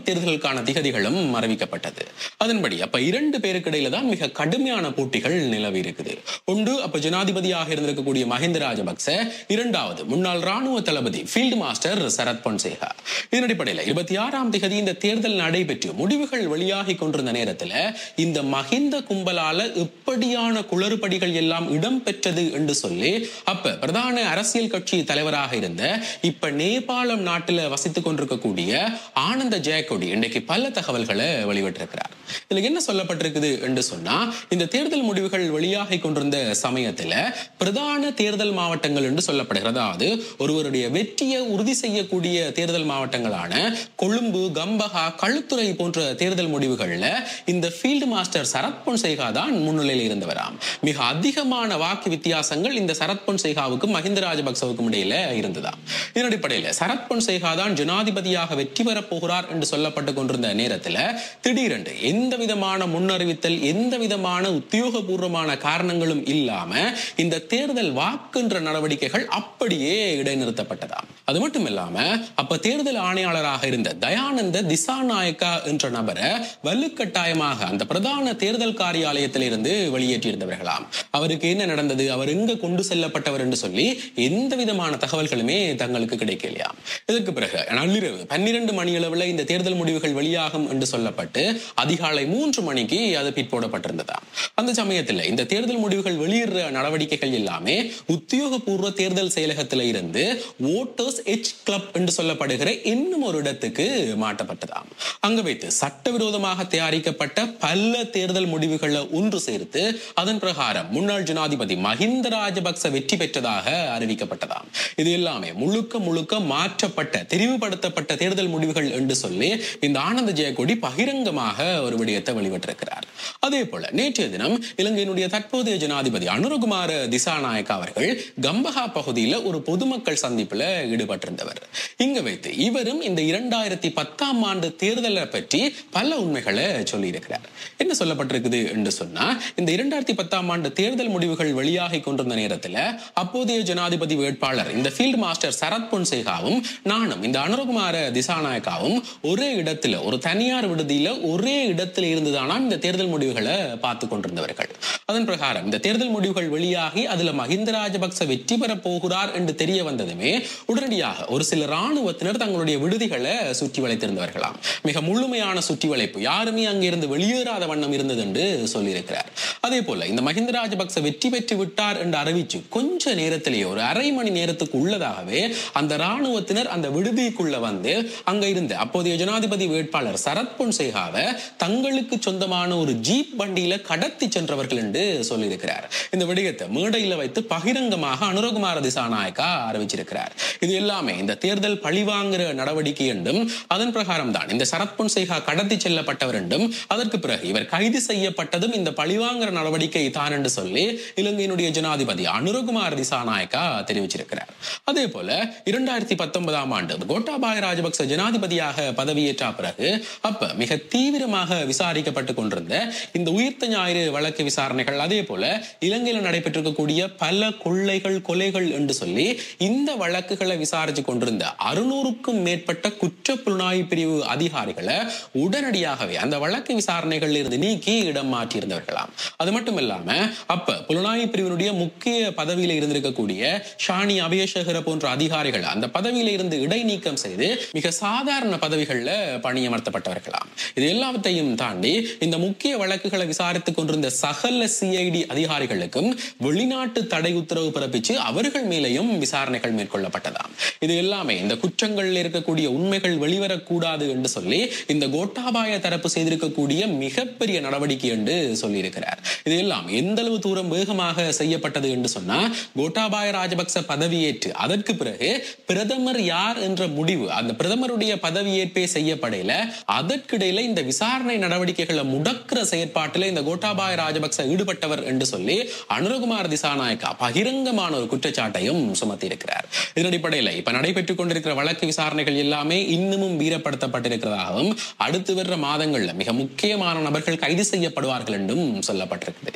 தேர்தலுக்கான திகதிகளும் அறிவிக்கப்பட்டது அதன்படி அப்ப இரண்டு பேருக்கு இடையில தான் மிக கடுமையான போட்டிகள் நிலவி இருக்குது ஒன்று அப்ப ஜனாதிபதியாக இருந்திருக்கக்கூடிய மஹிந்த ராஜபக்ச இரண்டாவது முன்னாள் ராணுவ தளபதி ஃபீல்டு மாஸ்டர் சரத் பொன்சேகா இதன் அடிப்படையில் இருபத்தி ஆறாம் திகதி இந்த தேர்தல் நடைபெற்று முடிவுகள் வெளியாகி கொண்டிருந்த நேரத்துல இந்த மஹிந்த கும்பலால எப்படியான குளறுபடிகள் எல்லாம் இடம்பெற்றது என்று சொல்லி அப்ப பிரதான அரசியல் கட்சி தலைவராக இருந்த இப்ப நேபாளம் நாட்டில் வசித்துக் கொண்டிருக்கக்கூடிய ஆனந்த ஜெயக்கொடி இன்றைக்கு பல தகவல்களை வெளியிட்டிருக்கிறார் இதுல என்ன சொல்லப்பட்டிருக்குது என்று சொன்னா இந்த தேர்தல் முடிவுகள் வெளியாகி கொண்டிருந்த சமயத்துல பிரதான தேர்தல் மாவட்டங்கள் என்று சொல்லப்படுகிறது அதாவது ஒருவருடைய வெற்றியை உறுதி செய்யக்கூடிய தேர்தல் மாவட்டங்களான கொழும்பு கம்பஹா களுத்துறை போன்ற தேர்தல் முடிவுகள்ல இந்த ஃபீல்டு மாஸ்டர் சரத் பொன்சேகா தான் முன்னிலையில் இருந்தவராம் மிக அதிகமான வாக்கு வித்தியாசங்கள் இந்த சரத் பொன்சேகாவுக்கும் மஹிந்த ராஜபக்சவுக்கும் இடையில இருந்ததாம் இதன் அடிப்படையில் சரத் பொன்சேகா தான் ஜனாதிபதியாக வெற்றி பெறப் போகிறார் என்று சொல்லப்பட்டு கொண்டிருந்த நேரத்துல திடீரென்று எந்த விதமான முன்னறிவித்தல் எந்த விதமான உத்தியோகபூர்வமான காரணங்களும் இல்லாம இந்த தேர்தல் வாக்குன்ற நடவடிக்கைகள் அப்படியே இடைநிறுத்தப்பட்டதாம் அது மட்டும் இல்லாம அப்ப தேர்தல் ஆணையாளராக இருந்த தயானந்த திசாநாயக்கா என்ற நபரை வலுக்கட்டாயமாக அந்த பிரதான தேர்தல் காரியாலயத்தில் இருந்து வெளியேற்றியிருந்தவர்களாம் அவருக்கு என்ன நடந்தது அவர் எங்க கொண்டு செல்லப்பட்டவர் என்று சொல்லி எந்த விதமான தகவல்களுமே தங்களுக்கு கிடைக்கலையாம் இதற்கு பிறகு நள்ளிரவு பன்னிரண்டு மணி அளவில் இந்த தேர்தல் முடிவுகள் வெளியாகும் என்று சொல்லப்பட்டு அதிகாலை மூன்று மணிக்கு அது பிற்போடப்பட்டிருந்ததாம் அந்த சமயத்தில் இந்த தேர்தல் முடிவுகள் வெளியிடுற நடவடிக்கைகள் எல்லாமே உத்தியோகபூர்வ தேர்தல் செயலகத்தில் இருந்து ஓட்டர்ஸ் எச் கிளப் என்று சொல்லப்படுகிற இன்னும் ஒரு இடத்துக்கு மாட்டப்பட்டதாம் அங்க வைத்து சட்டவிரோதமாக தயாரிக்கப்பட்ட பல தேர்தல் முடிவுகளை ஒன்று சேர்த்து அதன் பிரகாரம் முன்னாள் ஜனாதிபதி மஹிந்த ராஜபக்ச வெற்றி பெற்றதாக அறிவிக்கப்பட்டதாம் இது எல்லாமே முழுக்க முழுக்க மாற்றப்பட்ட தெரிவுபடுத்தப்பட்ட தேர்தல் முடிவுகள் என்று சொல்லி இந்த ஆனந்த ஜெயக்கொடி பகிரங்கமாக ஒரு விடயத்தை வெளியிட்டிருக்கிறார் அதே போல நேற்றைய தினம் இலங்கையினுடைய தற்போதைய ஜனாதிபதி அனுரகுமார திசாநாயக் அவர்கள் கம்பஹா பகுதியில ஒரு பொதுமக்கள் சந்திப்புல ஈடுபட்டிருந்தவர் இங்க வைத்து இவரும் இந்த இரண்டாயிரத்தி பத்தாம் ஆண்டு தேர்தலை பற்றி பல உண்மைகளை சொல்லி இருக்கிறார் என்ன சொல்லப்பட்டிருக்குது என்று சொன்னா இந்த இரண்டாயிரத்தி பத்தாம் ஆண்டு தேர்தல் முடிவுகள் வெளியாகி கொண்டிருந்த நேரத்துல அப்போதைய ஜனாதிபதி வேட்பாளர் இந்த ஃபீல்ட் மாஸ்டர் சரத் பொன்சேகாவும் நானும் இந்த அனுரகுமார திசாநாயக்காவும் ஒரே இடத்துல ஒரு தனியார் விடுதியில ஒரே இடத்துல இருந்துதானா இந்த தேர்தல் முடிவுகளை பார்த்து கொண்டிருந்தவர்கள் அதன் பிரகாரம் இந்த தேர்தல் முடிவுகள் வெளியாகி அதுல மஹிந்த ராஜபக்ச வெற்றி பெற போகிறார் என்று தெரிய வந்ததுமே உடனடியாக ஒரு சில ராணுவத்தினர் தங்களுடைய விடுதிகளை சுற்றி வளைத்திருந்தவர்களாம் மிக முழுமையான சுற்றி வளைப்பு யாருமே அங்கிருந்து வெளியேறாத வண்ணம் இருந்தது என்று சொல்லியிருக்கிறார் அதே போல இந்த மஹிந்த ராஜபக்ச வெற்றி பெற்று விட்டார் என்று அறிவிச்சு கொஞ்ச நேரத்திலேயே ஒரு அரை மணி நேரத்துக்கு உள்ளதாகவே அந்த ராணுவத்தினர் அந்த விடுதிக்குள்ள வந்து அங்க இருந்த அப்போதைய ஜனாதிபதி வேட்பாளர் சரத் பொன்சேகாவை தங்களுக்கு சொந்தமான ஒரு ஜீப் வண்டியில கடத்தி சென்றவர்கள் என்று சொல்லியிருக்கிறார் இந்த விடயத்தை மேடையில வைத்து பகிரங்கமாக அனுரகுமார திசாநாயக்கா அறிவிச்சிருக்கிறார் இது எல்லாமே இந்த தேர்தல் பழிவாங்குற நடவடிக்கை என்றும் அதன் பிரகாரம் தான் இந்த சரத் பொன்சேகா கடத்தி செல்லப்பட்டவர் என்றும் அதற்கு பிறகு இவர் கைது செய்யப்பட்டதும் இந்த பழிவாங்குற நடவடிக்கை தான் என்று சொல்லி இலங்கையினுடைய ஜனாதிபதி அனுரகுமார் திசாநாயக்கா தெரிவிச்சிருக்கிறார் அதே போல இரண்டாயிரத்தி பத்தொன்பதாம் ஆண்டு கோட்டாபாய ராஜபக்ச ஜனாதிபதியாக பதவியேற்ற பிறகு அப்ப மிக தீவிரமாக விசாரிக்கப்பட்டு கொண்டிருந்த இந்த உயிர்த்த ஞாயிறு வழக்கு விசாரணைகள் அதே போல இலங்கையில் நடைபெற்றிருக்கக்கூடிய பல கொள்ளைகள் கொலைகள் என்று சொல்லி இந்த வழக்குகளை விசாரிச்சு கொண்டிருந்த அறுநூறுக்கும் மேற்பட்ட குற்ற புலனாய்வு பிரிவு அதிகாரிகளை உடனடியாகவே அந்த வழக்கு விசாரணைகள் இருந்து நீக்கி இடம் மாற்றியிருந்தவர்களாம் அது மட்டும் இல்லாம அப்ப புலனாய்வு பிரிவினுடைய முக்கிய பதவியில இருந்திருக்கக்கூடிய ஷானி அபயசேகர போன்ற அதிகாரிகள் அந்த பதவியில இருந்து இடைநீக்கம் செய்து மிக சாதாரண பதவிகள்ல பணியமர்த்தப்பட்டவர்களாம் இது எல்லாவற்றையும் தாண்டி இந்த முக்கிய வழக்குகளை விசாரித்துக் கொண்டிருந்த சகல சிஐடி அதிகாரிகளுக்கும் வெளிநாட்டு தடை உத்தரவு பிறப்பிச்சு அவர்கள் மேலேயும் விசாரணைகள் மேற்கொள்ளப்பட்டதாம் இது எல்லாமே இந்த குற்றங்களில் இருக்கக்கூடிய உண்மைகள் வெளிவரக்கூடாது என்று சொல்லி இந்த கோட்டாபாய தரப்பு செய்திருக்கக்கூடிய மிகப்பெரிய நடவடிக்கை என்று சொல்லியிருக்கிறார் இது எல்லாம் எந்த அளவு தூரம் வேகமாக செய்யப்பட்டது என்று சொன்னா கோட்டாபாய ராஜபக்ச பதவியேற்று அதற்கு பிறகு பிரதமர் யார் என்ற முடிவு அந்த பிரதமருடைய பதவியேற்பே செய்யப்படையில அதற்கிடையில இந்த விசாரணை நடவடிக்கைகளை முடக்கிற செயற்பாட்டில் இந்த கோட்டாபாய ராஜபக்ச ஈடுபட்டவர் என்று சொல்லி அனுரகுமார் திசாநாயக்கா பகிரங்கமான ஒரு குற்றச்சாட்டையும் சுமத்தி இருக்கிறார் இதன் அடிப்படையில் இப்ப நடைபெற்றுக் கொண்டிருக்கிற வழக்கு விசாரணைகள் எல்லாமே இன்னமும் வீரப்படுத்தப்பட்டிருக்கிறதாகவும் அடுத்து வர்ற மாதங்கள்ல மிக முக்கியமான நபர்கள் கைது செய்யப்படுவார்கள் என்றும் சொல்லப்பட்டிருக்குது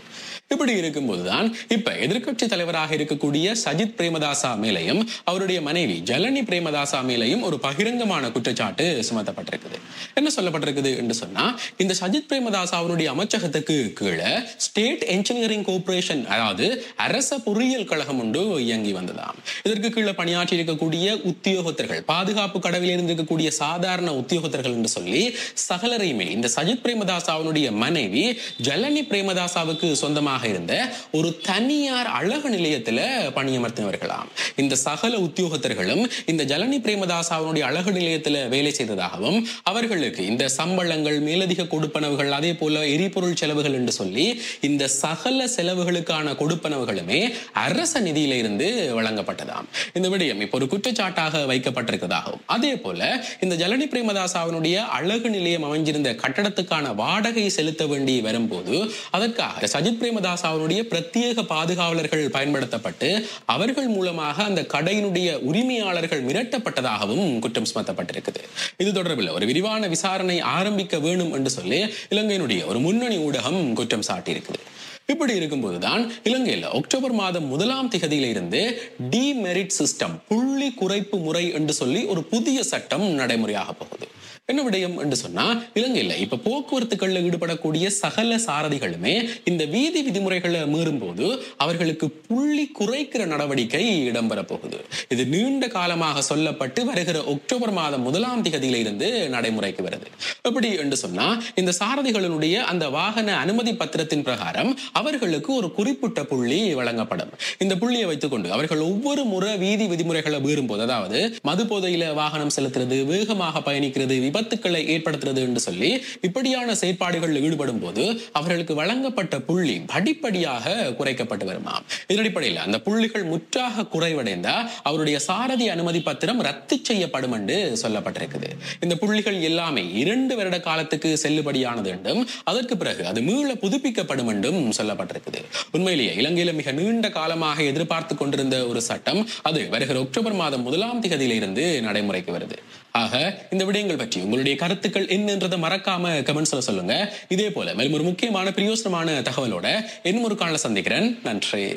இப்படி இருக்கும்போதுதான் இப்ப எதிர்க்கட்சி தலைவராக இருக்கக்கூடிய சஜித் பிரேமதாசா மேலையும் அவருடைய மனைவி ஜலனி பிரேமதாசா மேலையும் ஒரு பகிரங்கமான குற்றச்சாட்டு சுமத்தப்பட்டிருக்குது என்ன சொல்லப்பட்டிருக்குது என்று சொன்னா இந்த சஜித் பிரேமதாசா அவருடைய அமைச்சகத்துக்கு கீழே ஸ்டேட் என்ஜினியரிங் கோர்பரேஷன் அதாவது அரச பொறியியல் கழகம் ஒன்று இயங்கி வந்ததாம் இதற்கு கீழே பணியாற்றி இருக்கக்கூடிய உத்தியோகத்தர்கள் பாதுகாப்பு கடவில் இருந்திருக்கக்கூடிய சாதாரண உத்தியோகத்தர்கள் என்று சொல்லி சகலரையுமே இந்த சஜித் பிரேமதாசாவினுடைய மனைவி ஜலனி பிரேமதாசாவுக்கு சொந்தமாக இருந்த ஒரு தனியார் அழகு நிலையத்துல பணியமர்த்தினவர்களாம் இந்த சகல உத்தியோகத்தர்களும் இந்த ஜலனி பிரேமதாசாவினுடைய அழகு நிலையத்துல வேலை செய்ததாகவும் அவர்களுக்கு இந்த சம்பளங்கள் மேலதிக கொடுப்பனவுகள் அதே போல எரிபொருள் செலவுகள் என்று சொல்லி இந்த சகல செலவுகளுக்கான கொடுப்பனவுகளுமே அரச நிதியில இருந்து வழங்கப்பட்டதாம் இந்த விடயம் இப்போ ஒரு குற்றச்சாட்டாக வைக்கப்பட்டிருக்கிறதாகவும் அதே போல இந்த ஜலனி பிரேமதாசாவினுடைய அழகு நிலையம் அமைஞ்சிருந்த கட்டடத்துக்கான வாடகை செலுத்த வேண்டி வரும்போது அதற்காக சஜித் பிரேமதாசாவினுடைய பிரத்யேக பாதுகாவலர்கள் பயன்படுத்தப்பட்டு அவர்கள் மூலமாக அந்த கடையினுடைய உரிமையாளர்கள் மிரட்டப்பட்டதாகவும் குற்றம் சுமத்தப்பட்டிருக்குது இது தொடர்பில் ஒரு விரிவான விசாரணை ஆரம்பிக்க வேணும் என்று சொல்லி இலங்கையினுடைய ஒரு முன்னணி ஊடகம் குற்றம் சாட்டியிருக்குது இப்படி இருக்கும்போதுதான் இலங்கையில் அக்டோபர் மாதம் முதலாம் திகதியில இருந்து டிமெரிட் சிஸ்டம் புள்ளி குறைப்பு முறை என்று சொல்லி ஒரு புதிய சட்டம் நடைமுறையாக போகுது என்ன விடயம் என்று சொன்னா இலங்கையில் இப்ப போக்குவரத்துகள்ல ஈடுபடக்கூடிய சகல சாரதிகளுமே இந்த வீதி விதிமுறைகளை மீறும் போது அவர்களுக்கு புள்ளி குறைக்கிற நடவடிக்கை இடம்பெற போகுது இது நீண்ட காலமாக சொல்லப்பட்டு வருகிற அக்டோபர் மாதம் முதலாம் திகதியில இருந்து நடைமுறைக்கு வருது எப்படி என்று சொன்னா இந்த சாரதிகளினுடைய அந்த வாகன அனுமதி பத்திரத்தின் பிரகாரம் அவர்களுக்கு ஒரு குறிப்பிட்ட புள்ளி வழங்கப்படும் இந்த புள்ளியை வைத்துக்கொண்டு அவர்கள் ஒவ்வொரு முறை வீதி விதிமுறைகளை மீறும் போது அதாவது மது போதையில வாகனம் செலுத்துறது வேகமாக பயணிக்கிறது விபத்துக்களை ஏற்படுத்துறது என்று சொல்லி இப்படியான செயற்பாடுகளில் ஈடுபடும் போது அவர்களுக்கு வழங்கப்பட்ட புள்ளி படிப்படியாக குறைக்கப்பட்டு வருமாம் இதன் அடிப்படையில் அந்த புள்ளிகள் முற்றாக குறைவடைந்தா அவருடைய சாரதி அனுமதி பத்திரம் ரத்து செய்யப்படும் என்று சொல்லப்பட்டிருக்குது இந்த புள்ளிகள் எல்லாமே இரண்டு வருட காலத்துக்கு செல்லுபடியானது என்றும் அதற்கு பிறகு அது மீள புதுப்பிக்கப்படும் என்றும் சொல்லப்பட்டிருக்குது உண்மையிலேயே இலங்கையில மிக நீண்ட காலமாக எதிர்பார்த்து கொண்டிருந்த ஒரு சட்டம் அது வருகிற அக்டோபர் மாதம் முதலாம் திகதியில இருந்து நடைமுறைக்கு வருது ஆக இந்த விடயங்கள் பற்றி உங்களுடைய கருத்துக்கள் என்னன்றதை மறக்காம கமெண்ட்ஸ்ல சொல்லுங்க இதே போல மேலும் ஒரு முக்கியமான பிரயோசனமான தகவலோட இன்னும் ஒரு காணல சந்திக்கிறேன் நன்றி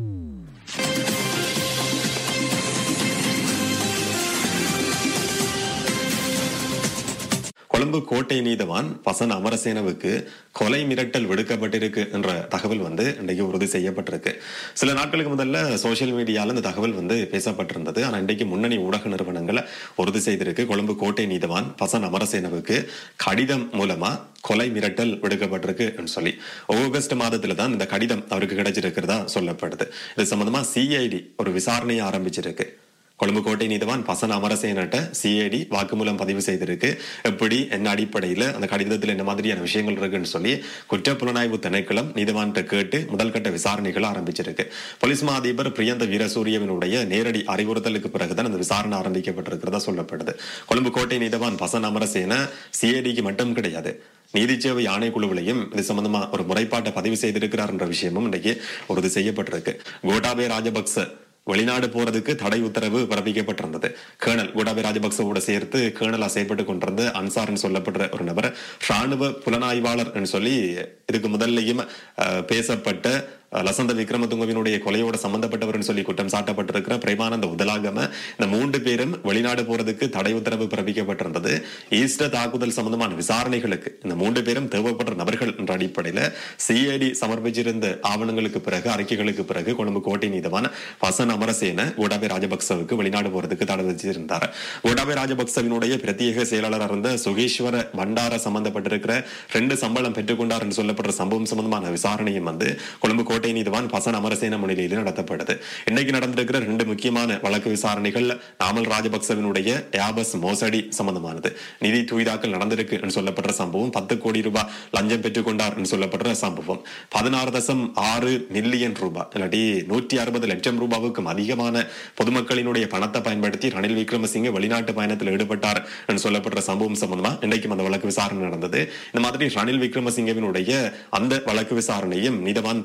கொழும்பு கோட்டை நீதவான் பசன் அமரசேனவுக்கு கொலை மிரட்டல் விடுக்கப்பட்டிருக்கு என்ற தகவல் வந்து இன்றைக்கு உறுதி செய்யப்பட்டிருக்கு சில நாட்களுக்கு முதல்ல சோசியல் மீடியால இந்த தகவல் வந்து பேசப்பட்டிருந்தது ஆனா இன்றைக்கு முன்னணி ஊடக நிறுவனங்களை உறுதி செய்திருக்கு கொழும்பு கோட்டை நீதவான் பசன் அமரசேனவுக்கு கடிதம் மூலமா கொலை மிரட்டல் விடுக்கப்பட்டிருக்கு சொல்லி ஆகஸ்ட் மாதத்துல தான் இந்த கடிதம் அவருக்கு கிடைச்சிருக்கிறதா சொல்லப்படுது இது சம்பந்தமா சிஐடி ஒரு விசாரணையை ஆரம்பிச்சிருக்கு கொழும்பு கோட்டை நீதிவான் பசன் அமரசேனட்ட சிஐடி வாக்குமூலம் பதிவு செய்திருக்கு எப்படி என்ன அடிப்படையில் அந்த கடிதத்தில் என்ன மாதிரியான விஷயங்கள் இருக்குன்னு சொல்லி குற்ற புலனாய்வு திணைக்களம் நீதிவான்கிட்ட கேட்டு முதல் கட்ட விசாரணைகள் ஆரம்பிச்சிருக்கு போலீஸ் மா அதிபர் பிரியந்த வீரசூரியவனுடைய நேரடி அறிவுறுத்தலுக்கு பிறகுதான் அந்த விசாரணை ஆரம்பிக்கப்பட்டிருக்கிறதா சொல்லப்படுது கொழும்பு கோட்டை நீதிவான் பசன் அமரசேன சிஐடிக்கு மட்டும் கிடையாது நீதிச்சேவை ஆணைக்குழுவிலையும் இது சம்பந்தமா ஒரு முறைப்பாட்டை பதிவு செய்திருக்கிறார் என்ற விஷயமும் இன்றைக்கு உறுதி செய்யப்பட்டிருக்கு கோட்டாபே ராஜபக்ச வெளிநாடு போறதுக்கு தடை உத்தரவு பிறப்பிக்கப்பட்டிருந்தது கேர்னல் கோடாபே ராஜபக்சவோட சேர்த்து கேர்னலா செயல்பட்டு கொண்டிருந்த அன்சார்னு சொல்லப்படுற ஒரு நபர் ராணுவ புலனாய்வாளர் சொல்லி இதுக்கு முதல்லையும் அஹ், பேசப்பட்ட அஹ், லசந்த விக்ரமதுங்கவினுடைய கொலையோட சம்பந்தப்பட்டவர்னு சொல்லி குற்றம் சாட்டப்பட்டிருக்கிற பிரேமானந்த உதலாகம இந்த மூன்று பேரும் வெளிநாடு போறதுக்கு தடை உத்தரவு பிறப்பிக்கப்பட்டிருந்தது ஈஸ்டர் தாக்குதல் சம்பந்தமான விசாரணைகளுக்கு இந்த மூன்று பேரும் தேவைப்படுற நபர்கள் என்ற அடிப்படையில சிஐடி சமர்ப்பிச்சிருந்த ஆவணங்களுக்கு பிறகு அறிக்கைகளுக்கு பிறகு கொழும்பு கோட்டை நீதவான் வசன் அமரசேன கோடாபே ராஜபக்சவுக்கு வெளிநாடு போறதுக்கு தடை விதிச்சிருந்தார் கோடாபே ராஜபக்சவினுடைய பிரத்யேக செயலாளராக இருந்த சுகேஸ்வர பண்டார சம்பந்தப்பட்டிருக்கிற ரெண்டு சம்பளம் பெற்றுக்கொண்டார் என்று சொல்லப்படுற சம்பவம் சம்பந்தமான விசாரணையும் வந்து கொழும்பு கோட்டை நீதிவான் பசன் அமரசேன முன்னிலையில் நடத்தப்படுது இன்னைக்கு நடந்திருக்கிற ரெண்டு முக்கியமான வழக்கு விசாரணைகள் நாமல் ராஜபக்சவினுடைய யாபஸ் மோசடி சம்பந்தமானது நிதி தூய்தாக்கல் நடந்திருக்கு என்று சொல்லப்படுற சம்பவம் பத்து கோடி ரூபாய் லஞ்சம் பெற்றுக்கொண்டார் என்று சொல்லப்படுற சம்பவம் பதினாறு தசம் ஆறு மில்லியன் ரூபாய் இல்லாட்டி நூற்றி அறுபது லட்சம் ரூபாவுக்கும் அதிகமான பொதுமக்களினுடைய பணத்தை பயன்படுத்தி ரணில் விக்ரமசிங்க வெளிநாட்டு பயணத்தில் ஈடுபட்டார் என்று சொல்லப்படுற சம்பவம் சம்பந்தமா இன்றைக்கும் அந்த வழக்கு விசாரணை நடந்தது இந்த மாதிரி ரணில் விக்ரமசிங்கவினுடைய அந்த வழக்கு விசாரணையும் நீதவான் கோ-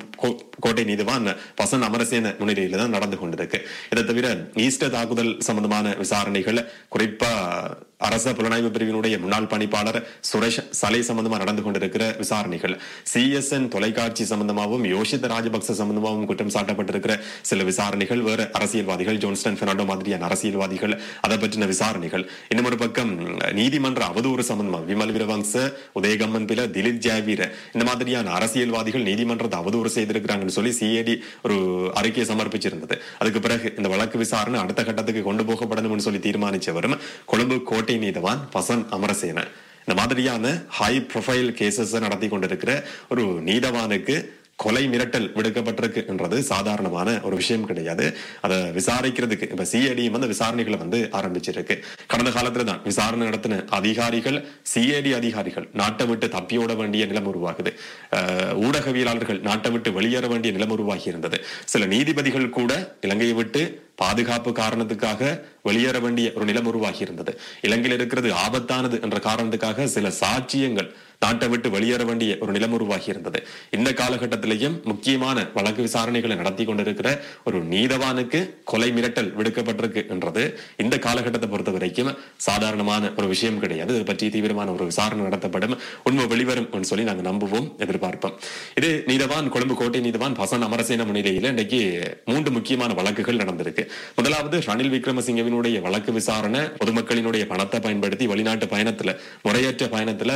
கோட்டை நீதிவான் பசன் அமரசேன முன்னிலையில தான் நடந்து கொண்டிருக்கு இதை தவிர ஈஸ்டர் தாக்குதல் சம்பந்தமான விசாரணைகள் குறிப்பா அரச புலனாய்வு பிரிவினுடைய முன்னாள் பணிப்பாளர் சுரேஷ் சலை சம்பந்தமா நடந்து கொண்டிருக்கிற விசாரணைகள் சிஎஸ்என் தொலைக்காட்சி சம்பந்தமாகவும் யோசித்த ராஜபக்ச சம்பந்தமாகவும் குற்றம் சாட்டப்பட்டிருக்கிற சில விசாரணைகள் வேறு அரசியல்வாதிகள் ஜோன்ஸ்டன் பெர்னாண்டோ மாதிரியான அரசியல்வாதிகள் அதை பற்றின விசாரணைகள் இன்னும் ஒரு பக்கம் நீதிமன்ற அவதூறு சம்பந்தமா விமல் வீரவங்ச உதயகம்மன் பில திலீப் ஜாவீர இந்த மாதிரியான அரசியல்வாதிகள் நீதிமன்றத்தை அவதூறு செய்திருக்கிறாங்கன்னு சொல்லி சிஐடி ஒரு அறிக்கையை சமர்ப்பிச்சிருந்தது அதுக்கு பிறகு இந்த வழக்கு விசாரணை அடுத்த கட்டத்துக்கு கொண்டு போகப்படணும்னு சொல்லி தீர்மானிச்சவரும் கொழும்பு கோட்டை நீதவான் பசன் அமரசேன இந்த மாதிரியான ஹை ப்ரொஃபைல் கேசஸ் நடத்தி கொண்டிருக்கிற ஒரு நீதவானுக்கு கொலை மிரட்டல் விடுக்கப்பட்டிருக்கு என்றது சாதாரணமான ஒரு விஷயம் கிடையாது அதை விசாரிக்கிறதுக்கு இப்ப சிஐடியும் வந்து விசாரணைகளை வந்து ஆரம்பிச்சிருக்கு கடந்த காலத்துல தான் விசாரணை நடத்தின அதிகாரிகள் சிஐடி அதிகாரிகள் நாட்டை விட்டு தப்பியோட வேண்டிய நிலம் உருவாகுது அஹ், ஊடகவியலாளர்கள் நாட்டை விட்டு வெளியேற வேண்டிய நிலம் உருவாகி இருந்தது சில நீதிபதிகள் கூட இலங்கையை விட்டு பாதுகாப்பு காரணத்துக்காக வெளியேற வேண்டிய ஒரு நிலம் உருவாகி இருந்தது இலங்கையில் இருக்கிறது ஆபத்தானது என்ற காரணத்துக்காக சில சாட்சியங்கள் நாட்டை விட்டு வெளியேற வேண்டிய ஒரு நிலம் உருவாகி இருந்தது இந்த காலகட்டத்திலேயும் முக்கியமான வழக்கு விசாரணைகளை நடத்தி கொண்டிருக்கிற ஒரு நீதவானுக்கு கொலை மிரட்டல் விடுக்கப்பட்டிருக்கு என்றது இந்த காலகட்டத்தை பொறுத்த வரைக்கும் சாதாரணமான ஒரு விஷயம் கிடையாது இது பற்றி தீவிரமான ஒரு விசாரணை நடத்தப்படும் உண்மை வெளிவரும் என்று சொல்லி நாங்கள் நம்புவோம் எதிர்பார்ப்போம் இது நீதவான் கொழும்பு கோட்டை நீதவான் பசன் அமரசேன முன்னிலையில் இன்றைக்கு மூன்று முக்கியமான வழக்குகள் நடந்திருக்கு முதலாவது ரணில் விக்ரமசிங்கவினுடைய வழக்கு விசாரணை பொதுமக்களினுடைய பணத்தை பயன்படுத்தி வெளிநாட்டு பயணத்துல முறையற்ற பயணத்துல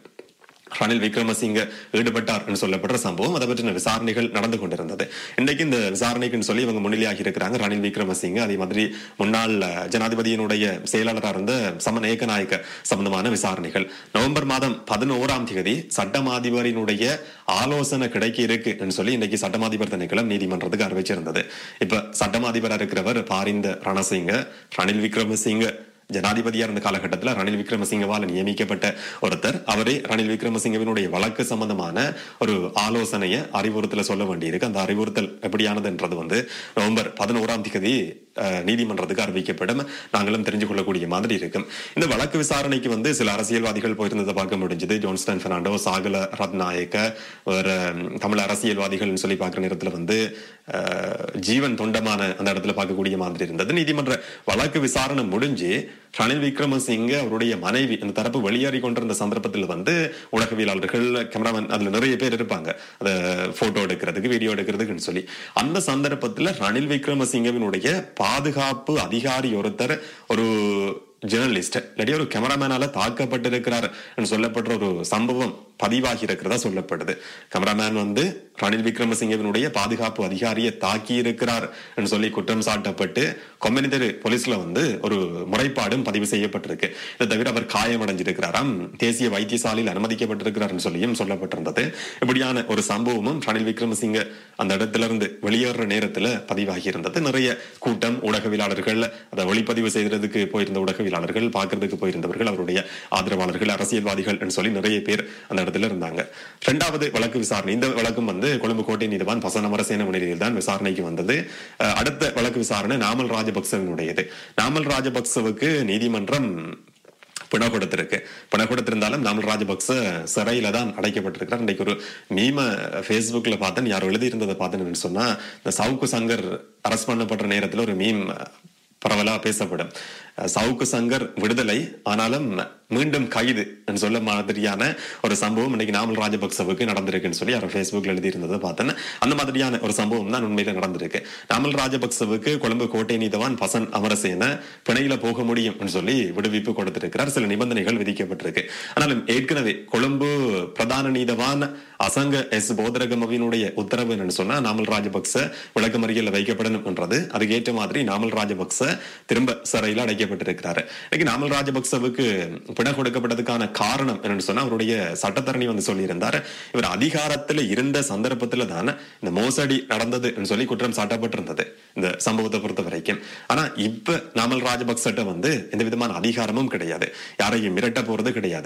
ரணில் விக்ரமசிங்க ஈடுபட்டார் என்று சொல்லப்படுற சம்பவம் அதை பற்றின விசாரணைகள் நடந்து கொண்டிருந்தது இன்றைக்கு இந்த விசாரணைக்குன்னு சொல்லி இவங்க முன்னிலையாகி இருக்கிறாங்க ரணில் விக்ரமசிங்க அதே மாதிரி முன்னாள் அஹ், ஜனாதிபதியினுடைய செயலாளராக இருந்த சமன் ஏகநாயக்க சம்பந்தமான விசாரணைகள் நவம்பர் மாதம் பதினோராம் தேதி சட்டமாதிபரினுடைய ஆலோசனை கிடைக்க இருக்கு என்று சொல்லி இன்னைக்கு சட்டமாதிபர் திணைக்களம் நீதிமன்றத்துக்கு அறிவிச்சிருந்தது இப்ப சட்டமாதிபரா இருக்கிறவர் பாரிந்த ரணசிங்க ரணில் விக்ரமசிங்க ஜனாதிபதியா இருந்த காலகட்டத்தில் ரணில் விக்ரமசிங்கவால் நியமிக்கப்பட்ட ஒருத்தர் அவரே ரணில் விக்ரமசிங்கவினுடைய வழக்கு சம்பந்தமான ஒரு ஆலோசனையை அறிவுறுத்தல சொல்ல வேண்டியிருக்கு அந்த அறிவுறுத்தல் எப்படியானதுன்றது வந்து நவம்பர் பதினோராம் தேதி அஹ், நீதிமன்றத்துக்கு அறிவிக்கப்படும் நாங்களும் தெரிஞ்சு கொள்ளக்கூடிய மாதிரி இருக்கும் இந்த வழக்கு விசாரணைக்கு வந்து சில அரசியல்வாதிகள் போயிருந்ததை பார்க்க முடிஞ்சது ஜோன்ஸ்டன் பெர்னாண்டோ சாகல ரத்நாயக்க வேற ம், தமிழ் அரசியல்வாதிகள்னு சொல்லி பார்க்குற நேரத்தில் வந்து அஹ், ஜீவன் தொண்டமான அந்த இடத்துல பார்க்கக்கூடிய மாதிரி இருந்தது நீதிமன்ற வழக்கு விசாரணை முடிஞ்சு ரணில் விக்ரமசிங்க அவருடைய மனைவி அந்த தரப்பு வெளியேறி கொண்டிருந்த சந்தர்ப்பத்தில் வந்து ஊடகவியலாளர்கள் கேமராமேன் அதுல நிறைய பேர் இருப்பாங்க அதை போட்டோ எடுக்கிறதுக்கு வீடியோ எடுக்கிறதுக்குன்னு சொல்லி அந்த சந்தர்ப்பத்தில் ரணில் விக்ரமசிங்கவினுடைய பாதுகாப்பு அதிகாரி ஒருத்தர் ஒரு ஜேர்னலிஸ்ட் இல்லாட்டி ஒரு கேமராமேனால தாக்கப்பட்டிருக்கிறார் என்று சொல்லப்படுற ஒரு சம்பவம் பதிவாகி இருக்கிறதா சொல்லப்படுது கேமராமேன் வந்து ரணில் விக்ரமசிங்கவினுடைய பாதுகாப்பு அதிகாரியை தாக்கி இருக்கிறார் என்று சொல்லி குற்றம் சாட்டப்பட்டு கொம்பனிதர் போலீஸ்ல வந்து ஒரு முறைப்பாடும் பதிவு செய்யப்பட்டிருக்கு இதை தவிர அவர் காயமடைஞ்சிருக்கிறாராம் தேசிய வைத்தியசாலையில் அனுமதிக்கப்பட்டிருக்கிறார் சொல்லியும் சொல்லப்பட்டிருந்தது இப்படியான ஒரு சம்பவமும் ரணில் விக்ரமசிங்க அந்த இடத்துல இருந்து வெளியேற நேரத்துல பதிவாகி இருந்தது நிறைய கூட்டம் ஊடகவியலாளர்கள் அதை ஒளிப்பதிவு செய்யறதுக்கு போயிருந்த ஊடகவியலாளர்கள் பார்க்கறதுக்கு போயிருந்தவர்கள் அவருடைய ஆதரவாளர்கள் அரசியல்வாதிகள் என்று சொல்லி நிறைய பேர் அந்த இடத்துல இருந்தாங்க இரண்டாவது வழக்கு விசாரணை இந்த வழக்கும் வந்து கொழும்பு கோட்டை நீதிவான் பசன் அமரசேன முன்னிலையில் தான் விசாரணைக்கு வந்தது அஹ் அடுத்த வழக்கு விசாரணை நாமல் ராஜபக்சவினுடையது நாமல் ராஜபக்சவுக்கு நீதிமன்றம் பிணை கொடுத்திருக்கு பிணை கொடுத்திருந்தாலும் நாமல் ராஜபக்ச சிறையில தான் அடைக்கப்பட்டிருக்கிறார் இன்னைக்கு ஒரு மீம ஃபேஸ்புக்ல பார்த்தேன் யாரோ எழுதி இருந்ததை பார்த்தேன்னு சொன்னா இந்த சவுக்கு சங்கர் அரஸ்ட் பண்ணப்படுற நேரத்துல ஒரு மீம் பரவலா பேசப்படும் சவுக்கு சங்கர் விடுதலை ஆனாலும் மீண்டும் கைது என்று சொல்ல மாதிரியான ஒரு சம்பவம் இன்னைக்கு நாமல் ராஜபக்சவுக்கு நடந்திருக்குன்னு சொல்லி யாரோ ஃபேஸ்புக்ல எழுதி இருந்ததை பார்த்தேன் அந்த மாதிரியான ஒரு சம்பவம் தான் உண்மையில நடந்திருக்கு நாமல் ராஜபக்சவுக்கு கொழும்பு கோட்டை நீதவான் பசன் அமரசேன பிணையில போக முடியும் என்று சொல்லி விடுவிப்பு கொடுத்திருக்கிறார் சில நிபந்தனைகள் விதிக்கப்பட்டிருக்கு ஆனாலும் ஏற்கனவே கொழும்பு பிரதான நீதவான் அசங்க எஸ் போதரகமவினுடைய உத்தரவு என்னன்னு சொன்னா நாமல் ராஜபக்ச விளக்கமறியல வைக்கப்படணும் என்றது அதுக்கேற்ற மாதிரி நாமல் ராஜபக்ச திரும்ப சிறையில் அடைக்கப்பட்டிருக்கிறாரு இன்னைக்கு நாமல் ராஜபக்சவுக்கு பிணை கொடுக்கப்பட்டதுக்கான காரணம் என்னன்னு சொன்னா அவருடைய சட்டத்தரணி வந்து சொல்லியிருந்தார் இவர் அதிகாரத்துல இருந்த சந்தர்ப்பத்துல தான் இந்த மோசடி நடந்தது சொல்லி குற்றம் சாட்டப்பட்டிருந்தது இந்த சம்பவத்தை பொறுத்த வரைக்கும் ஆனா இப்ப நாமல் ராஜபக்சட்ட வந்து எந்த விதமான அதிகாரமும் கிடையாது யாரையும் மிரட்ட போறது கிடையாது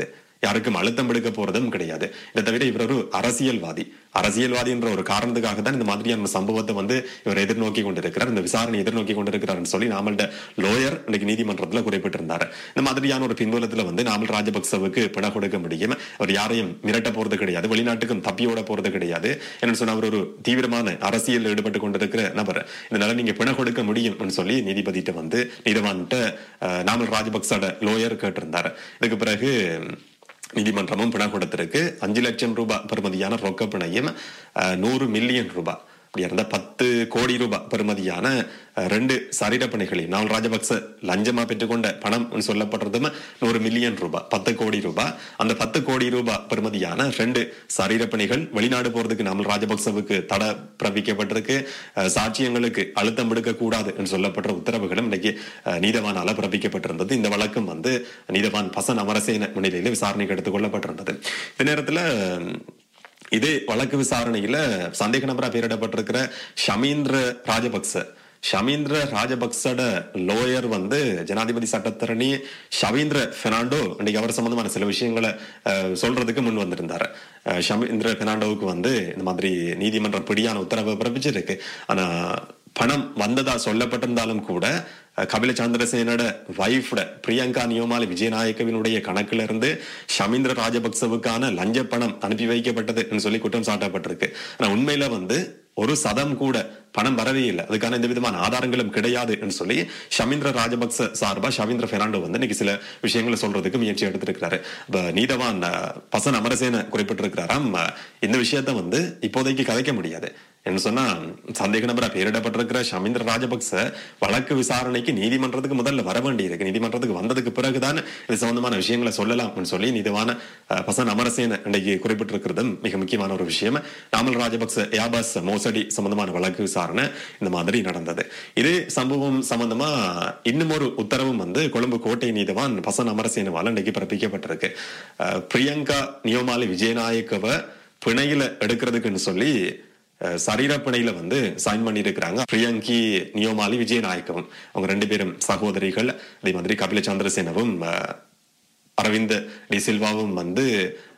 யாருக்கும் அழுத்தம் விடுக்க போறதும் கிடையாது இதை தவிர இவர் ஒரு அரசியல்வாதி அரசியல்வாதி என்ற ஒரு காரணத்துக்காக தான் இந்த மாதிரியான சம்பவத்தை வந்து இவர் எதிர்நோக்கி கொண்டிருக்கிறார் இந்த விசாரணை எதிர்நோக்கி கொண்டிருக்கிறார்னு சொல்லி நாமள்ட லோயர் இன்னைக்கு நீதிமன்றத்துல குறிப்பிட்டிருந்தார் இந்த மாதிரியான ஒரு பின்புலத்துல வந்து நாமல் ராஜபக்சவுக்கு பிணை கொடுக்க முடியும் அவர் யாரையும் மிரட்ட போறது கிடையாது வெளிநாட்டுக்கும் தப்பியோட போறது கிடையாது என்ன சொன்னா அவர் ஒரு தீவிரமான அரசியல் ஈடுபட்டு கொண்டிருக்கிற நபர் இதனால நீங்க பிணை கொடுக்க முடியும்னு சொல்லி நீதிபதிட்ட வந்து நீதிவான்கிட்ட அஹ், நாமல் ராஜபக்சோட லோயர் கேட்டிருந்தார் இதுக்கு பிறகு நீதிமன்றமும் பிணை கொடுத்திருக்கு அஞ்சு லட்சம் ரூபாய் பெறுமதியான ரொக்க பிணையும் அஹ், நூறு மில்லியன் ரூபாய் அப்படி இருந்தா பத்து கோடி ரூபாய் பெறுமதியான அஹ், ரெண்டு சரீரப்பணிகளையும் நாள் ராஜபக்ச லஞ்சமா பெற்றுக்கொண்ட பணம் சொல்லப்படுறதும் நூறு மில்லியன் ரூபாய் பத்து கோடி ரூபாய் அந்த பத்து கோடி ரூபாய் பெறுமதியான ரெண்டு சரீரப்பணிகள் வெளிநாடு போறதுக்கு நாமல் ராஜபக்சவுக்கு தடை பிறப்பிக்கப்பட்டிருக்கு அஹ், சாட்சியங்களுக்கு அழுத்தம் விடுக்க கூடாது என்று சொல்லப்பட்ட உத்தரவுகளும் இன்னைக்கு அஹ், நீதவானால பிறப்பிக்கப்பட்டிருந்தது இந்த வழக்கம் வந்து நீதவான் பசன் அமரசேன முன்னிலையில் விசாரணைக்கு எடுத்துக் கொள்ளப்பட்டிருந்தது இந்த நேரத்துல அஹ், இதே வழக்கு விசாரணையில சந்தேக நபரா பெயரிடப்பட்டிருக்கிற ஷமீந்திர ராஜபக்ச ஷமீந்திர ராஜபக்சோட லோயர் வந்து ஜனாதிபதி சட்டத்தரணி ஷவீந்திர பெர்னாண்டோ இன்னைக்கு அவர் சம்பந்தமான சில விஷயங்களை அஹ், சொல்றதுக்கு முன் வந்திருந்தாரு அஹ், ஷமீந்திர பெர்னாண்டோவுக்கு வந்து இந்த மாதிரி நீதிமன்றம் பிடியான உத்தரவு பிறப்பிச்சிருக்கு ஆனா பணம் வந்ததா சொல்லப்பட்டிருந்தாலும் கூட அஹ், கபில சந்திரசேனோட வைஃப்ட பிரியங்கா நியோமாலி விஜயநாயக்கவினுடைய கணக்குல இருந்து ஷமீந்திர ராஜபக்சவுக்கான லஞ்ச பணம் அனுப்பி வைக்கப்பட்டது சொல்லி குற்றம் சாட்டப்பட்டிருக்கு ஆனா உண்மையில வந்து ஒரு சதம் கூட பணம் வரவே இல்லை அதுக்கான எந்த விதமான ஆதாரங்களும் கிடையாது என்று சொல்லி ஷமீந்திர ராஜபக்ச சார்பா ஷவீந்திர பெர்னாண்டோ வந்து இன்னைக்கு சில விஷயங்களை சொல்றதுக்கு முயற்சி எடுத்திருக்கிறாரு இப்ப நீதவான் அஹ், பசன் அமரசேன குறிப்பிட்டிருக்கிறாராம் அஹ், இந்த விஷயத்த வந்து இப்போதைக்கு கதைக்க முடியாது என்ன சொன்னா சந்தேக நபரா பெயரிடப்பட்டிருக்கிற ஷமீந்திர ராஜபக்ச வழக்கு விசாரணைக்கு நீதிமன்றத்துக்கு முதல்ல வர வேண்டி இருக்கு நீதிமன்றத்துக்கு வந்ததுக்கு பிறகுதான் இது சம்பந்தமான விஷயங்களை சொல்லலாம்னு சொல்லி நீதிவான அஹ், பசன் அமரசேன இன்னைக்கு குறிப்பிட்டிருக்கிறதும் மிக முக்கியமான ஒரு விஷயம் நாமல் ராஜபக்ச யாபாஸ் மோசடி சம்பந்தமான வழக்கு விசாரணை இந்த மாதிரி நடந்தது இது சம்பவம் சம்பந்தமா இன்னும் ஒரு உத்தரவும் வந்து கொழும்பு கோட்டை நீதிவான் பசன் அமரசேனவால் இன்னைக்கு பிறப்பிக்கப்பட்டிருக்கு அஹ், பிரியங்கா நியோமாலி விஜயநாயக்கவ பிணையில எடுக்கிறதுக்குன்னு சொல்லி அஹ், சரீரப்பிணையில வந்து சைன் பண்ணியிருக்கிறாங்க பிரியங்கி நியோமாலி விஜயநாயக்கவும் அவங்க ரெண்டு பேரும் சகோதரிகள் அதே மாதிரி கபில சந்திரசேனவும் அஹ், அரவிந்த் டி சில்வாவும் வந்து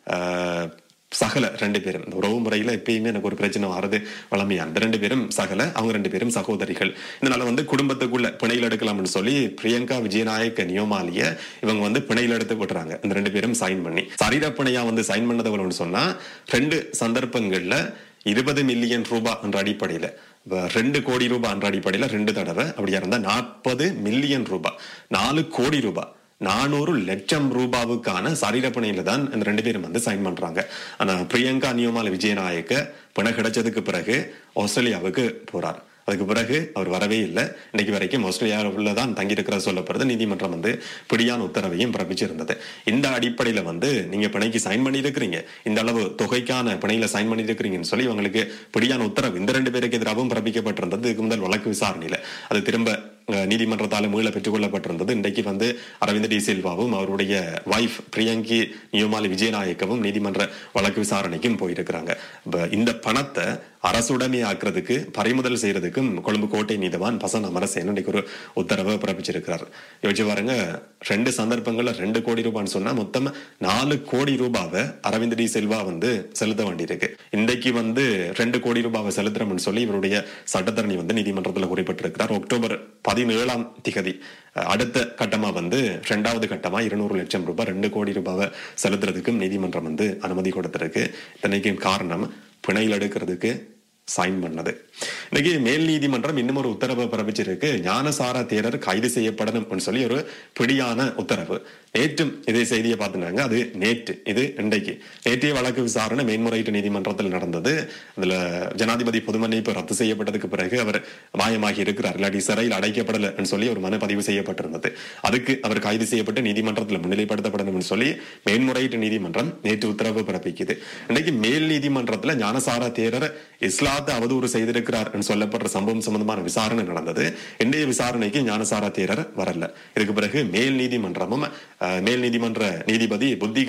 அஹ், சகல ரெண்டு பேரும் இந்த உறவு முறையில எப்பயுமே எனக்கு ஒரு பிரச்சனை வருது வளமையா அந்த ரெண்டு பேரும் சகல அவங்க ரெண்டு பேரும் சகோதரிகள் இதனால வந்து குடும்பத்துக்குள்ள பிணையில் எடுக்கலாம்னு சொல்லி பிரியங்கா விஜயநாயக்க நியோமாலிய இவங்க வந்து பிணையில் எடுத்து விடுறாங்க இந்த ரெண்டு பேரும் சைன் பண்ணி சரீர பிணையா வந்து சைன் பண்ணதவள்னு சொன்னா ரெண்டு சந்தர்ப்பங்கள்ல இருபது மில்லியன் ரூபாய் என்ற அடிப்படையில இப்ப ரெண்டு கோடி ரூபாய் என்ற அடிப்படையில ரெண்டு தடவை அப்படியா இருந்தா நாற்பது மில்லியன் ரூபாய் நாலு கோடி ரூபாய் நானூறு லட்சம் ரூபாவுக்கான சரீரப்பணையில தான் இந்த ரெண்டு பேரும் வந்து சைன் பண்றாங்க ஆனா பிரியங்கா நியோமால விஜயநாயக்க பணம் கிடைச்சதுக்கு பிறகு ஆஸ்திரேலியாவுக்கு போறார் அதுக்கு பிறகு அவர் வரவே இல்லை இன்னைக்கு வரைக்கும் ஆஸ்திரேலியாவில் தான் தங்கியிருக்கிற சொல்லப்படுது நீதிமன்றம் வந்து பிடியான உத்தரவையும் பிறப்பிச்சிருந்தது இந்த அடிப்படையில வந்து நீங்க பிணைக்கு சைன் பண்ணியிருக்கிறீங்க இந்த அளவு தொகைக்கான பிணையில சைன் பண்ணியிருக்கிறீங்கன்னு சொல்லி இவங்களுக்கு பிடியான உத்தரவு இந்த ரெண்டு பேருக்கு எதிராகவும் பிறப்பிக்கப்பட்டிருந்தது இதுக்கு முதல் வழக்கு விசாரணையில அது திரும்ப அஹ், நீதிமன்றத்தால மீள பெற்றுக் கொள்ளப்பட்டிருந்தது இன்றைக்கு வந்து அரவிந்த் டி சில்வாவும் அவருடைய வைஃப் பிரியங்கி நியோமாலி விஜயநாயக்கவும் நீதிமன்ற வழக்கு விசாரணைக்கும் போயிருக்கிறாங்க இப்ப இந்த பணத்தை அரசுடைமை ஆக்குறதுக்கு பறிமுதல் செய்யறதுக்கும் கொழும்பு கோட்டை நீதவான் பசன் அமரசேன் இன்னைக்கு ஒரு உத்தரவை பிறப்பிச்சிருக்கிறார் யோசிச்சு பாருங்க ரெண்டு சந்தர்ப்பங்கள்ல ரெண்டு கோடி ரூபான்னு சொன்னா மொத்தம் நாலு கோடி ரூபாவை அரவிந்த் டி செல்வா வந்து செலுத்த வேண்டியிருக்கு இன்றைக்கு வந்து ரெண்டு கோடி ரூபாவை செலுத்துறோம்னு சொல்லி இவருடைய சட்டத்தரணி வந்து நீதிமன்றத்தில் குறிப்பிட்டிருக்கிறார் அக்டோபர் பதினேழாம் திகதி அஹ், அடுத்த கட்டமா வந்து ரெண்டாவது கட்டமா இருநூறு லட்சம் ரூபாய் ரெண்டு கோடி ரூபாவை செலுத்துறதுக்கும் நீதிமன்றம் வந்து அனுமதி கொடுத்திருக்கு இத்தனைக்கும் காரணம் பிணையில் எடுக்கிறதுக்கு சைன் பண்ணது இன்னைக்கு மேல் நீதிமன்றம் இன்னும் ஒரு உத்தரவை பிறப்பிச்சிருக்கு ஞானசார தேரர் கைது செய்யப்படணும் சொல்லி ஒரு பிடியான உத்தரவு நேற்றும் இதே செய்தியை பார்த்துனாங்க அது நேற்று இது இன்றைக்கு நேற்றைய வழக்கு விசாரணை மேன்முறையீட்டு நீதிமன்றத்தில் நடந்தது அதுல ஜனாதிபதி பொது மன்னிப்பு ரத்து செய்யப்பட்டதுக்கு பிறகு அவர் மாயமாகி இருக்கிறார் இல்லாட்டி சிறையில் அடைக்கப்படலைன்னு சொல்லி ஒரு மனு பதிவு செய்யப்பட்டிருந்தது அதுக்கு அவர் கைது செய்யப்பட்டு நீதிமன்றத்தில் முன்னிலைப்படுத்தப்படணும்னு சொல்லி மேன்முறையீட்டு நீதிமன்றம் நேற்று உத்தரவு பிறப்பிக்குது இன்னைக்கு மேல் நீதிமன்றத்துல ஞானசார தேரர் இஸ்லாத்தை அவதூறு செய்திருக்கிறார் சொல்லப்படுற சம்பவம் சம்பந்தமான விசாரணை நடந்தது இன்றைய விசாரணைக்கு ஞானசார தேரர் வரல இதுக்கு பிறகு மேல் நீதிமன்றமும் அஹ், மேல் நீதிமன்ற நீதிபதி புத்திக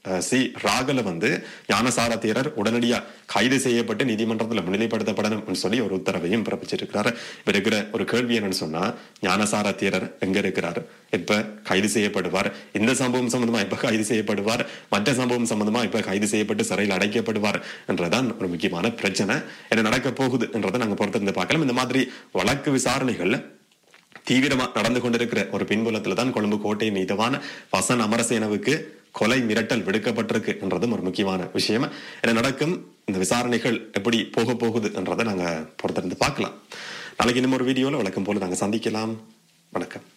அஹ், சி ராகல வந்து ஞானசார தேரர் உடனடியா கைது செய்யப்பட்டு நீதிமன்றத்தில் முன்னிலைப்படுத்தப்படணும் சொல்லி ஒரு உத்தரவையும் பிறப்பிச்சிருக்கிறார் இப்ப இருக்கிற ஒரு கேள்வி என்னன்னு சொன்னா ஞானசார தேரர் எங்க இருக்கிறார் இப்ப கைது செய்யப்படுவார் இந்த சம்பவம் சம்பந்தமா இப்ப கைது செய்யப்படுவார் மற்ற சம்பவம் சம்பந்தமா இப்ப கைது செய்யப்பட்டு சிறையில் அடைக்கப்படுவார் என்றதான் ஒரு முக்கியமான பிரச்சனை என்ன நடக்க போகுது என்றதை நாங்க பொறுத்திருந்து பார்க்கலாம் இந்த மாதிரி வழக்கு விசாரணைகள் தீவிரமா நடந்து கொண்டிருக்கிற ஒரு பின்புலத்துல தான் கொழும்பு கோட்டை நீதவான் வசன் அமரசேனவுக்கு கொலை மிரட்டல் விடுக்கப்பட்டிருக்கு என்றதும் ஒரு முக்கியமான விஷயம் என்ன நடக்கும் இந்த விசாரணைகள் எப்படி போக போகுது என்றதை நாங்க பொறுத்திருந்து பார்க்கலாம் நாளைக்கு இன்னும் ஒரு வீடியோல வழக்கம் போல நாங்க சந்திக்கலாம் வணக்கம்